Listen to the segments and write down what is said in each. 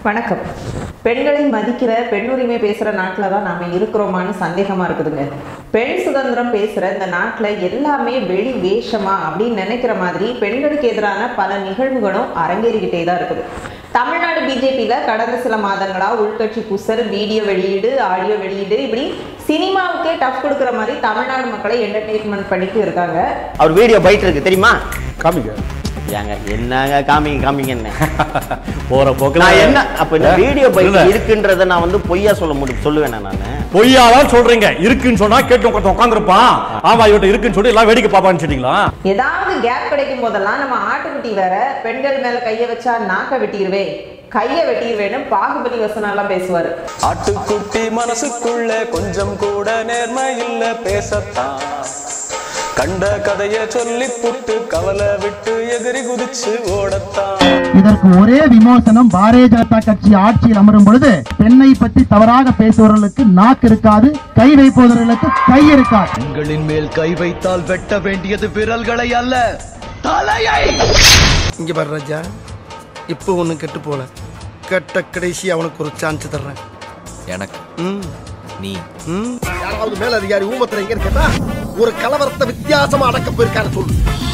வணக்கம் பெண்களை மதிக்கிற பெண்ணுரிமை பேசுகிற நாட்டில் தான் நாம் இருக்கிறோமான்னு சந்தேகமாக இருக்குதுங்க பெண் சுதந்திரம் பேசுகிற இந்த நாட்டில் எல்லாமே வெளி வேஷமா அப்படின்னு நினைக்கிற மாதிரி பெண்களுக்கு எதிரான பல நிகழ்வுகளும் அரங்கேறிக்கிட்டே தான் இருக்குது தமிழ்நாடு பிஜேபியில் கடந்த சில மாதங்களாக உள்கட்சி புசர் வீடியோ வெளியீடு ஆடியோ வெளியீடு இப்படி சினிமாவுக்கே டஃப் கொடுக்குற மாதிரி தமிழ்நாடு மக்களை என்டர்டெயின்மெண்ட் பண்ணிட்டு இருக்காங்க அவர் வீடியோ போயிட்டு இருக்கு தெரியுமா காமிங்க ஏங்க என்னங்க காமிங்க காமிங்க என்ன போற போக்குல நான் என்ன அப்ப இந்த வீடியோ இல்ல. பைக் இருக்குன்றத நான் வந்து பொய்யா சொல்ல முடியும் சொல்லுவேனா நானு பொய்யாதான் சொல்றீங்க இருக்குன்னு சொன்னா கேட்டு உட்காந்து உட்காந்துருப்பான் ஆமா இவட்ட இருக்குன்னு சொல்லி எல்லாம் வேடிக்கை பாப்பான்னு சொன்னீங்களா ஏதாவது கேப் கிடைக்கும் போதெல்லாம் நம்ம ஆட்டுக்குட்டி வேற பெண்கள் மேல கைய வச்சா நாக்க வெட்டிடுவேன் கைய வெட்டிடுவேன்னு பாகுபலி வசனம் எல்லாம் பேசுவாரு ஆட்டுக்குட்டி மனசுக்குள்ள கொஞ்சம் கூட நேர்மை இல்ல பேசத்தான் கண்ட கதைய சொல்லி புட்டு கவலை விட்டு எகிரி குதிச்சு ஓடத்தான் இதற்கு ஒரே விமோசனம் பாரதிய ஜனதா கட்சி ஆட்சியில் அமரும் பொழுது பெண்ணை பற்றி தவறாக பேசுபவர்களுக்கு நாக்கு இருக்காது கை வைப்பவர்களுக்கு கை இருக்காது பெண்களின் மேல் கை வைத்தால் வெட்ட வேண்டியது விரல்களை அல்ல தலையை இங்க பாரு ராஜா இப்போ ஒன்றும் கெட்டு போல கெட்ட கடைசி அவனுக்கு ஒரு சான்ஸ் தர்றேன் எனக்கு ம் நீ ம் யாராவது மேல அதிகாரி ஊமத்துல எங்க கேட்டா ஒரு கலவரத்தை வித்தியாசமா அடக்க போயிருக்காரு சொல்லு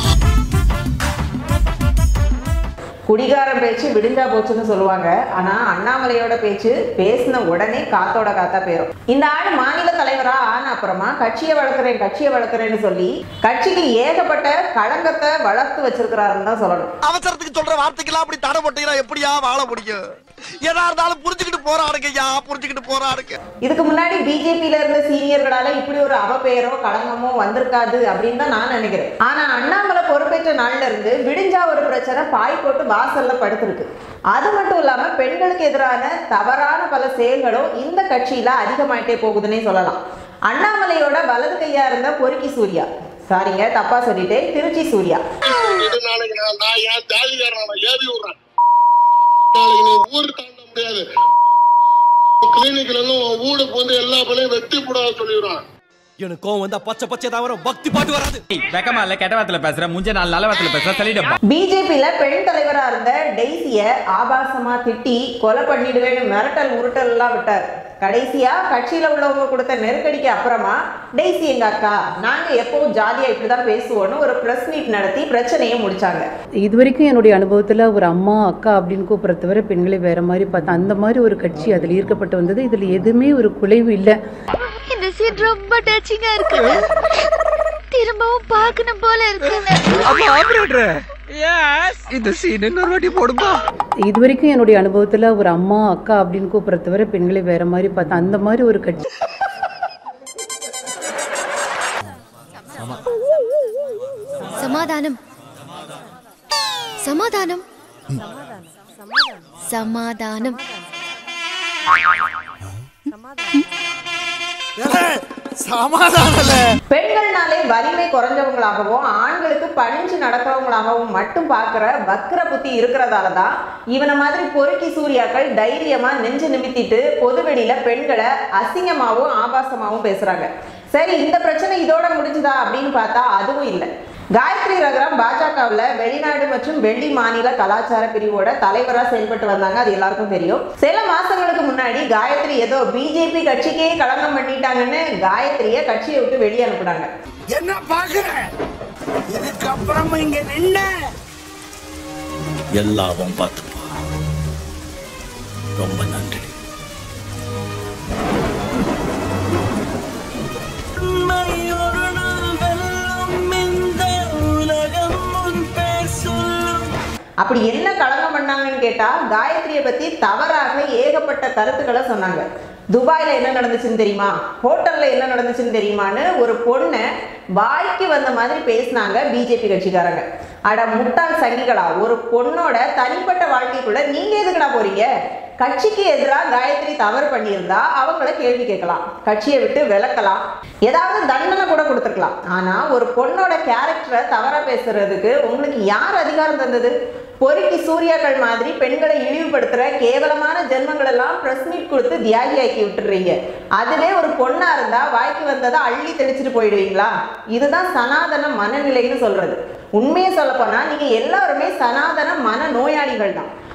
குடிகாரன் பேச்சு விடிஞ்சா போச்சுன்னு சொல்லுவாங்க ஆனா அண்ணாமலையோட பேச்சு பேசின உடனே காத்தோட காத்தா போயிரும் இந்த ஆள் மாநில தலைவரா ஆன அப்புறமா கட்சியை வளர்க்குறேன் கட்சியை வளர்க்குறேன்னு சொல்லி கட்சிக்கு ஏகப்பட்ட களங்கத்தை வளர்த்து வச்சிருக்கிறாருன்னு தான் சொல்லணும் அவசரத்துக்கு சொல்ற வார்த்தைக்கெல்லாம் அப்படி தடை போட்டீங்கன்னா எப்படியா வாழ முடியும் எதா இருந்தாலும் புரிஞ்சுக்கிட்டு போறாருங்க ஐயா புரிஞ்சுக்கிட்டு போறாருங்க இதுக்கு முன்னாடி பிஜேபியில இருந்த சீனியர்களால இப்படி ஒரு அவப்பெயரோ களங்கமோ வந்திருக்காது அப்படின்னு தான் நான் நினைக்கிறேன் ஆனா அண்ணாமலை பொறுப்பேற்ற நாள்ல இருந்து விடிஞ்சா ஒரு பிரச்சனை பாய் போட்டு வாசல்ல படுத்திருக்கு அது மட்டும் இல்லாம பெண்களுக்கு எதிரான தவறான பல செயல்களும் இந்த கட்சியில அதிகமாயிட்டே போகுதுன்னே சொல்லலாம் அண்ணாமலையோட வலது கையா இருந்த பொறுக்கி சூர்யா சாரிங்க தப்பா சொல்லிட்டேன் திருச்சி சூர்யா இது நாளைக்கு நான் நான் என் ஜாதிகாரன் ஏவி விடுறேன் நாளைக்கு நீ ஊர் தாண்ட முடியாது கிளினிக்ல இருந்து உன் வீடுக்கு வந்து எல்லா பிள்ளையும் வெட்டி போடாத சொல்லிடுறான் எனக்கு கோவம் வந்தா பச்சை பச்சை தவிர பக்தி பாட்டு வராது வெக்கமா இல்ல கெட்ட வார்த்தையில பேசுற முஞ்ச நாள் நல்ல வார்த்தையில பேசுற சொல்லிடுப்பா பிஜேபியில பெண் தலைவரா இருந்த டெய்ஸிய ஆபாசமா திட்டி கொலை பண்ணிடுவேன்னு மிரட்டல் உருட்டல் எல்லாம் விட்டார் கடைசியா கட்சியில உள்ளவங்க கொடுத்த நெருக்கடிக்கு அப்புறமா டெய்ஸி எங்க அக்கா நாங்க எப்பவும் ஜாலியா இப்படிதான் பேசுவோம்னு ஒரு பிரஸ் மீட் நடத்தி பிரச்சனையை முடிச்சாங்க இது வரைக்கும் என்னுடைய அனுபவத்தில் ஒரு அம்மா அக்கா அப்படின்னு கூப்பிட்றத தவிர பெண்களை வேற மாதிரி பார்த்தா அந்த மாதிரி ஒரு கட்சி அதில் ஈர்க்கப்பட்டு வந்தது இதில் எதுவுமே ஒரு குலைவு இல்லை இந்த சீன் ரொம்ப டச்சிங்கா இருக்குங்க திரும்பவும் பார்க்கணும் போல இருக்குங்க இந்த சீன் இன்னொரு வாட்டி போடுமா இது வரைக்கும் என்னுடைய அனுபவத்தில் ஒரு அம்மா அக்கா அப்படின்னு கூப்பிட்றத தவிர பெண்களை வேற மாதிரி பார்த்தா அந்த மாதிரி ஒரு கட்சி சமாதானம் சமாதானம் சமாதானம் சமாதானம் பெண்கள்னாலே வலிமை குறைஞ்சவங்களாகவும் ஆண்களுக்கு பணிஞ்சு நடக்கிறவங்களாகவும் மட்டும் பார்க்குற வக்ர புத்தி இருக்கிறதால தான் இவனை மாதிரி பொறுக்கி சூர்யாக்கள் தைரியமா நெஞ்சு நிமித்திட்டு பொதுவெளியில பெண்களை அசிங்கமாகவும் ஆபாசமாகவும் பேசுறாங்க சரி இந்த பிரச்சனை இதோட முடிஞ்சுதா அப்படின்னு பார்த்தா அதுவும் இல்லை காயத்ரி ரகுராம் பாஜகவில் வெளிநாடு மற்றும் வெள்ளி மாநில கலாச்சார பிரிவோட தலைவராக செயல்பட்டு வந்தாங்க அது எல்லாருக்கும் தெரியும் சில மாசங்களுக்கு முன்னாடி காயத்ரி ஏதோ பிஜேபி கட்சிக்கே களங்கம் பண்ணிட்டாங்கன்னு காயத்ரியை கட்சியை விட்டு வெளியே அனுப்புனாங்க என்ன பாக்குற இதுக்கு அப்புறம் இங்க நின்ன எல்லாவும் பார்த்துப்பா ரொம்ப நன்றி அப்படி என்ன களங்கம் பண்ணாங்கன்னு கேட்டா காயத்ரியை பத்தி தவறாக ஏகப்பட்ட கருத்துக்களை சொன்னாங்க துபாயில என்ன நடந்துச்சுன்னு தெரியுமா ஹோட்டல்ல என்ன நடந்துச்சுன்னு தெரியுமான்னு ஒரு பொண்ணை வாய்க்கு வந்த மாதிரி பேசினாங்க பிஜேபி கட்சிக்காரங்க அட முட்டாள் சங்கிகளா ஒரு பொண்ணோட தனிப்பட்ட வாழ்க்கைக்குள்ள நீங்க எதுக்குடா போறீங்க கட்சிக்கு எதிராக காயத்ரி தவறு பண்ணியிருந்தா அவங்கள கேள்வி கேட்கலாம் கட்சியை விட்டு விலக்கலாம் ஏதாவது தண்டனை கூட கொடுத்துருக்கலாம் ஆனா ஒரு பொண்ணோட கேரக்டரை தவறா பேசுறதுக்கு உங்களுக்கு யார் அதிகாரம் தந்தது பொறுக்கி சூர்யாக்கள் மாதிரி பெண்களை இழிவுபடுத்துற கேவலமான ஜென்மங்கள் எல்லாம் பிரஸ் மீட் கொடுத்து தியாகியாக்கி விட்டுறீங்க அதுவே ஒரு பொண்ணா இருந்தா வாய்க்கு வந்ததை அள்ளி தெளிச்சிட்டு போயிடுவீங்களா இதுதான் சனாதன மனநிலைன்னு சொல்றது உண்மையை சொல்லப்போனா நீங்க எல்லாருமே சனாதன மன நோயாளிகள் தான்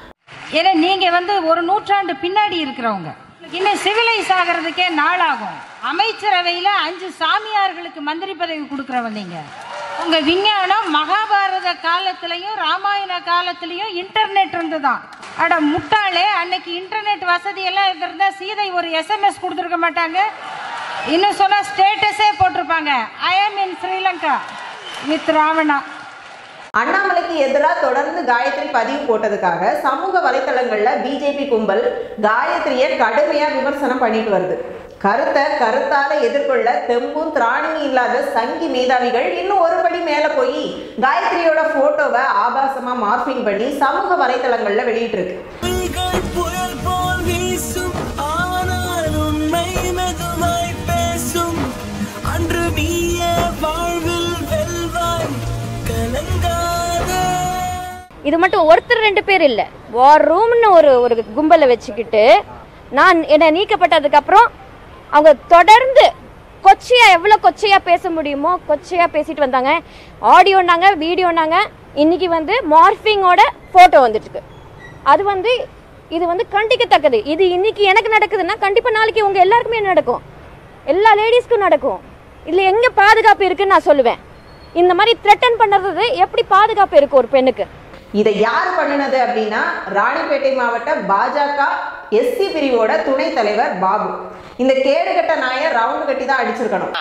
ஏன்னா நீங்க வந்து ஒரு நூற்றாண்டு பின்னாடி இருக்கிறவங்க இன்னும் சிவிலைஸ் ஆகிறதுக்கே நாள் ஆகும் அமைச்சரவையில அஞ்சு சாமியார்களுக்கு மந்திரி பதவி கொடுக்குறவங்க நீங்க உங்க விஞ்ஞானம் மகாபாரத காலத்திலையும் ராமாயண காலத்திலையும் இன்டர்நெட் இருந்துதான் அட முட்டாளே அன்னைக்கு இன்டர்நெட் வசதி எல்லாம் இருந்திருந்தா சீதை ஒரு எஸ்எம்எஸ் கொடுத்துருக்க மாட்டாங்க இன்னும் சொன்னா ஸ்டேட்டஸே போட்டிருப்பாங்க ஐ ஆம் இன் ஸ்ரீலங்கா வித் ராவணா அண்ணாமலைக்கு எதிராக தொடர்ந்து காயத்ரி பதிவு போட்டதுக்காக சமூக வலைத்தளங்கள்ல பிஜேபி கும்பல் காயத்ரியை கடுமையா விமர்சனம் பண்ணிட்டு வருது கருத்தை கருத்தால எதிர்கொள்ள தெம்பும் திராணியும் இல்லாத சங்கி மேதாவிகள் இன்னும் ஒரு படி மேல போய் காயத்ரியோட போட்டோவை ஆபாசமா மார்பிங் பண்ணி சமூக வலைத்தளங்கள்ல வெளியிட்டு இருக்கு புயல் போல் வீசும் ஆனால் உண்மை மெதுவாய் பேசும் அன்று நீய வாழ்வில் வெல்வாய் கலங்காத இது மட்டும் ஒருத்தர் ரெண்டு பேர் இல்லை வார் ரூம்னு ஒரு ஒரு கும்பலை வச்சுக்கிட்டு நான் என்னை நீக்கப்பட்டதுக்கு அப்புறம் அவங்க தொடர்ந்து கொச்சையா எவ்வளோ கொச்சையா பேச முடியுமோ கொச்சையா பேசிட்டு வந்தாங்க ஆடியோனாங்க வீடியோனாங்க இன்னைக்கு வந்து மார்ஃபிங்கோட ஃபோட்டோ வந்துட்டு இருக்கு அது வந்து இது வந்து கண்டிக்கத்தக்கது இது இன்னைக்கு எனக்கு நடக்குதுன்னா கண்டிப்பாக நாளைக்கு உங்க எல்லாருக்குமே நடக்கும் எல்லா லேடிஸ்க்கும் நடக்கும் இதில் எங்கே பாதுகாப்பு இருக்குன்னு நான் சொல்லுவேன் இந்த மாதிரி த்ரெட்டன் பண்ணுறது எப்படி பாதுகாப்பு இருக்கு ஒரு பெண்ணுக்கு இதை யார் பண்ணினது அப்படின்னா ராணிப்பேட்டை மாவட்ட பாஜக எஸ்சி பிரிவோட துணைத் தலைவர் பாபு இந்த கேடுகட்ட நாயை ரவுண்டு கட்டி தான் அடிச்சிருக்கணும்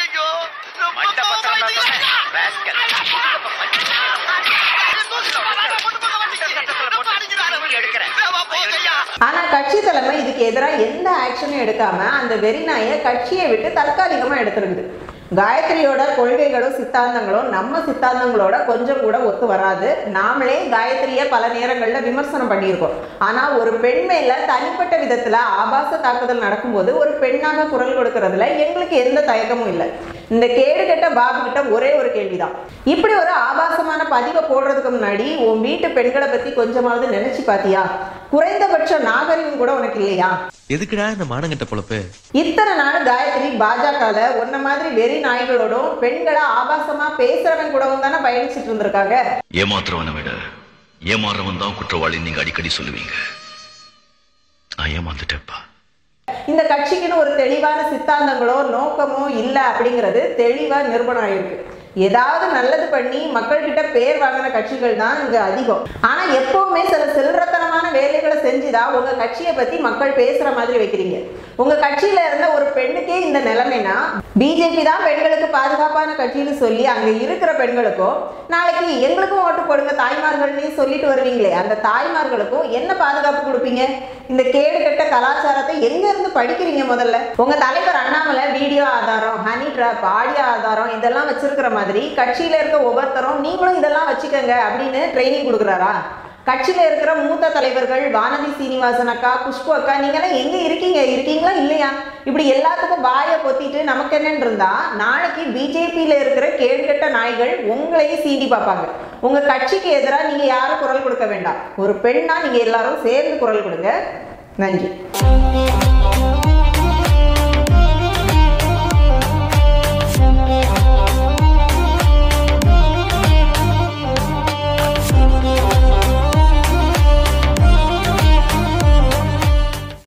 ஆனா கட்சி தலைமை இதுக்கு எதிராக எந்த ஆக்ஷனும் எடுக்காம அந்த வெறி நாயை கட்சியை விட்டு தற்காலிகமா எடுத்திருக்குது காயத்ரியோட கொள்கைகளும் சித்தாந்தங்களும் நம்ம சித்தாந்தங்களோட கொஞ்சம் கூட ஒத்து வராது நாமளே காயத்ரியை பல நேரங்களில் விமர்சனம் பண்ணியிருக்கோம் ஆனா ஒரு பெண் மேல தனிப்பட்ட விதத்துல ஆபாச தாக்குதல் நடக்கும்போது ஒரு பெண்ணாக குரல் கொடுக்கறதுல எங்களுக்கு எந்த தயக்கமும் இல்லை இந்த கேடு கெட்ட பாபு கிட்ட ஒரே ஒரு கேள்விதான் இப்படி ஒரு ஆபாசமான பதிவை போடுறதுக்கு முன்னாடி உன் வீட்டு பெண்களை பத்தி கொஞ்சமாவது நினைச்சு பாத்தியா குறைந்தபட்ச நாகரிகம் கூட உனக்கு இல்லையா எதுக்குடா இந்த மானங்கட்ட பொழப்பு இத்தனை நாள் காயத்ரி பாஜகல உன்ன மாதிரி வெறி நாய்களோடும் பெண்களை ஆபாசமா பேசுறவன் கூடவும் தானே பயணிச்சிட்டு இருந்திருக்காங்க ஏமாத்துறவனை விட ஏமாறவன் தான் குற்றவாளி நீங்க அடிக்கடி சொல்லுவீங்க நான் ஏமாந்துட்டேப்பா இந்த கட்சிக்குன்னு ஒரு தெளிவான சித்தாந்தங்களோ நோக்கமோ இல்லை அப்படிங்கிறது தெளிவா நிரூபணம் ஆயிருக்கு ஏதாவது நல்லது பண்ணி மக்கள்கிட்ட பேர் வாங்கின கட்சிகள் தான் இங்க அதிகம் ஆனா எப்பவுமே சில சில்லறத்தனமான வேலைகளை செஞ்சுதான் உங்க கட்சியை பத்தி மக்கள் பேசுற மாதிரி வைக்கிறீங்க உங்க கட்சியில இருந்த ஒரு பெண்ணுக்கே இந்த நிலைமைனா பிஜேபி தான் பெண்களுக்கு பாதுகாப்பான கட்சின்னு சொல்லி அங்க இருக்கிற பெண்களுக்கும் நாளைக்கு எங்களுக்கும் ஓட்டு போடுங்க தாய்மார்கள்னு சொல்லிட்டு வருவீங்களே அந்த தாய்மார்களுக்கும் என்ன பாதுகாப்பு கொடுப்பீங்க இந்த கேடு கெட்ட கலாச்சாரத்தை எங்க இருந்து படிக்கிறீங்க முதல்ல உங்க தலைவர் அண்ணாமலை வீடியோ ஆதாரம் ஹனி ட்ராப் ஆடியோ ஆதாரம் இதெல்லாம் வச்சிருக்கிற மாதிரி கட்சியில இருக்க ஒவ்வொருத்தரும் நீங்களும் இதெல்லாம் வச்சுக்கோங்க அப்படின்னு ட்ரைனிங் கொடுக்குறாரா கட்சியில இருக்கிற மூத்த தலைவர்கள் வானதி சீனிவாசன் அக்கா குஷ்பு அக்கா நீங்கெல்லாம் எங்க இருக்கீங்க இருக்கீங்களா இல்லையா இப்படி எல்லாத்துக்கும் வாயை பொத்திட்டு நமக்கு என்னன்னு இருந்தா நாளைக்கு பிஜேபியில இருக்கிற கேடுகட்ட நாய்கள் உங்களையும் சீண்டி பார்ப்பாங்க உங்க கட்சிக்கு எதிராக நீங்க யாரும் குரல் கொடுக்க வேண்டாம் ஒரு பெண்ணா நீங்க எல்லாரும் சேர்ந்து குரல் கொடுங்க நன்றி